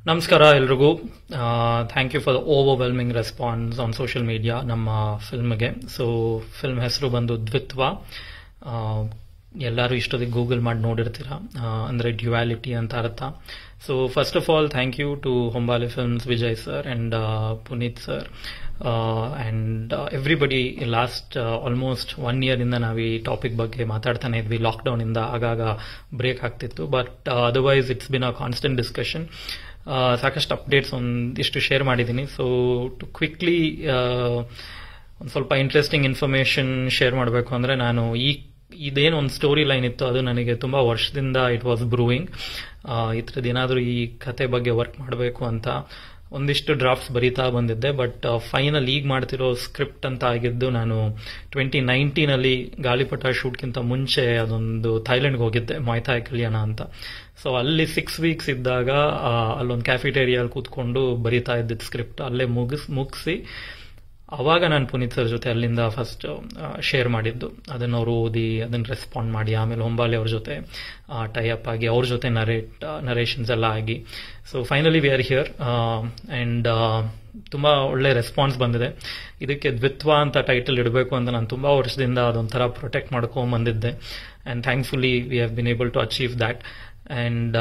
ನಮಸ್ಕಾರ ಎಲ್ರಿಗೂ thank you for the overwhelming response on social media ನಮ್ಮ ಫಿಲ್ಮ್ಗೆ ಸೊ ಫಿಲ್ಮ್ ಹೆಸರು ಬಂದು ದ್ವಿತ್ವ ಆ, ಎಲ್ಲರೂ ಇಷ್ಟೊತ್ತಿಗೆ ಗೂಗಲ್ ಮಾಡಿ ನೋಡಿರ್ತೀರ ಆ, ಅಂದ್ರೆ ಡ್ಯುವಾಲಿಟಿ ಅಂತ ಅರ್ಥ so first of all thank you to Hombale Films Vijay sir and Puneeth sir and everybody last almost one year ಇಂದ ನಾವು ಈ ಟಾಪಿಕ್ ಬಗ್ಗೆ ಮಾತಾಡ್ತಾನೆ ಇದ್ವಿ ಲಾಕ್ಡೌನ್ ಇಂದ ಆಗಾಗ ಬ್ರೇಕ್ ಆಗ್ತಿತ್ತು but otherwise it's been a constant discussion ಸಾಕಷ್ಟು ಅಪ್ಡೇಟ್ಸ್ ಒಂದಿಷ್ಟು ಶೇರ್ ಮಾಡಿದ್ದೀನಿ ಸೊ ಟು ಕ್ವಿಕ್ಲಿ ಒಂದು ಸ್ವಲ್ಪ ಇಂಟ್ರೆಸ್ಟಿಂಗ್ ಇನ್ಫಾರ್ಮೇಶನ್ ಶೇರ್ ಮಾಡಬೇಕು ಅಂದ್ರೆ ನಾನು ಈ ಇದೇನು ಒಂದು ಸ್ಟೋರಿ ಲೈನ್ ಇತ್ತು ಅದು ನನಗೆ ತುಂಬಾ ವರ್ಷದಿಂದ ಇಟ್ ವಾಸ್ ಬ್ರೂವಿಂಗ್ ಈ ಥರದ್ದು ಏನಾದರೂ ಈ ಕತೆ ಬಗ್ಗೆ ವರ್ಕ್ ಮಾಡಬೇಕು ಅಂತ ಒಂದಿಷ್ಟು ಡ್ರಾಫ್ಟ್ಸ್ ಬರೀತಾ ಬಂದಿದ್ದೆ ಬಟ್ ಫೈನಲ್ ಈಗ ಮಾಡ್ತಿರೋ ಸ್ಕ್ರಿಪ್ಟ್ ಅಂತ ಆಗಿದ್ದು ನಾನು ಟ್ವೆಂಟಿ ನೈನ್ಟೀನಲ್ಲಿ ಗಾಳಿಪಟ ಶೂಟ್ಗಿಂತ ಮುಂಚೆ ಅದೊಂದು ಥೈಲ್ಯಾಂಡ್ಗೆ ಹೋಗಿದ್ದೆ ಮೊಯ್ತಾಯ್ ಕಲ್ಯಾಣ ಅಂತ ಸೊ ಅಲ್ಲಿ ಸಿಕ್ಸ್ ವೀಕ್ಸ್ ಇದ್ದಾಗ ಆ, ಅಲ್ಲೊಂದು ಕ್ಯಾಫಿಟೇರಿಯಲ್ಲಿ ಕೂತ್ಕೊಂಡು ಬರಿತಾ ಇದ್ದಿದ್ದು ಸ್ಕ್ರಿಪ್ಟ್ ಅಲ್ಲೇ ಮುಗಿಸ್ ಮುಗಿಸಿ ಅವಾಗ ನಾನು ಪುನೀತ್ ಸರ್ ಜೊತೆ ಅಲ್ಲಿಂದ ಫಸ್ಟ್ ಶೇರ್ ಮಾಡಿದ್ದು ಅದನ್ನ ಅವರು ಓದಿ ಅದನ್ನ ರೆಸ್ಪಾಂಡ್ ಮಾಡಿ ಆಮೇಲೆ ಹೊಂಬಾಲೆ ಅವ್ರ ಜೊತೆ ಟೈ ಅಪ್ ಆಗಿ ಅವ್ರ ಜೊತೆ ನರೇಟ್ ನರೇಷನ್ಸ್ ಎಲ್ಲ ಆಗಿ so finally we are here and ತುಂಬಾ ಒಳ್ಳೆ ರೆಸ್ಪಾನ್ಸ್ ಬಂದಿದೆ ಇದಕ್ಕೆ ದ್ವಿತ್ವ ಅಂತ ಟೈಟಲ್ ಇಡಬೇಕು ಅಂತ ನಾನು ತುಂಬಾ ವರ್ಷದಿಂದ ಅದೊಂಥರ ಪ್ರೊಟೆಕ್ಟ್ ಮಾಡ್ಕೊಂಡ್ ಬಂದಿದ್ದೆ and thankfully we have been able to achieve that and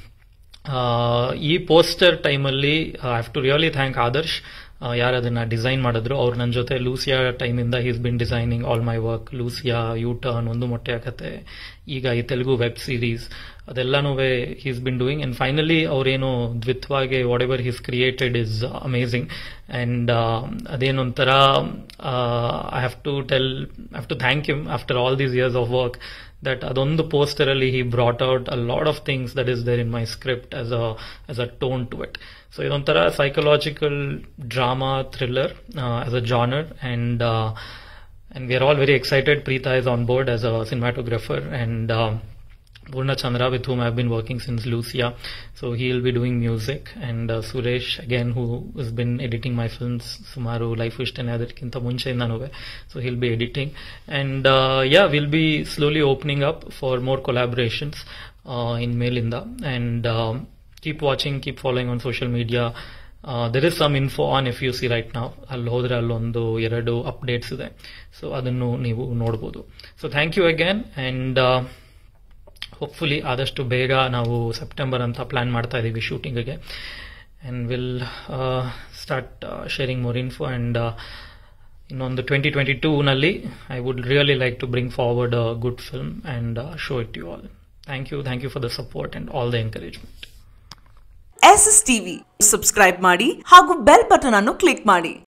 ಈ ಪೋಸ್ಟರ್ ಟೈಮಲ್ಲಿ I have to really thank Adarsh ಯಾರು ಅದನ್ನ ಡಿಸೈನ್ ಮಾಡಿದ್ರು ಅವ್ರು ನನ್ನ ಜೊತೆ ಲೂಸಿಯಾ ಟೈಮಿಂದ he's been designing all my work Lucia U Turn ಒಂದು ಮೊಟ್ಟೆ ಆಗತ್ತೆ ಈಗ ಈ ತೆಲುಗು ವೆಬ್ ಸೀರೀಸ್ ಅದೆಲ್ಲಾನು he's been doing and finally ಅವ್ರೇನು ದ್ವಿತ್ವಾಗೆ whatever he's created is amazing and ಅದೇನೊಂಥರ I have to tell I have to thank him after all these years of work that ಅದೊಂದು ಪೋಸ್ಟರ್ ಅಲ್ಲಿ he brought out a lot of things that is there in my script as a as a tone to it so ಇದೊಂಥರ psychological drama thriller as a genre and and we are all very excited Preetha is on board as a cinematographer and Purna Chandra, with whom I've been working since Lucia. So he'll be doing music. And uh, Suresh, again, who has been editing my films, Sumaru, Life Wish and Aditkinta Munche Nanove. So he'll be editing. And uh, yeah, we'll be slowly opening up for more collaborations uh, in Melinda. And um, keep watching, keep following on social media. There is some info on F U C right ನಾವು ಅಲ್ಲಿ ಹೋದ್ರೆ ಅಲ್ಲೊಂದು ಎರಡು updates ಇದೆ so ಅದನ್ನು ನೀವು ನೋಡ್ಬೋದು so thank you again and hopefully ಆದಷ್ಟು ಬೇಗ ನಾವು ಸೆಪ್ಟೆಂಬರ್ ಅಂತ ಪ್ಲಾನ್ ಮಾಡ್ತಾ ಇದ್ದೀವಿ ಶೂಟಿಂಗ್ಗೆ and will start sharing more info and ಇನ್ನೊಂದು ಟ್ವೆಂಟಿ ಟ್ವೆಂಟಿ ಟೂನಲ್ಲಿ I would really like to bring forward a good film and show it you all thank you thank you for the support and all the encouragement S S TV subscribe ಮಾಡಿ ಹಾಗೂ bell button ಅನ್ನು click ಮಾಡಿ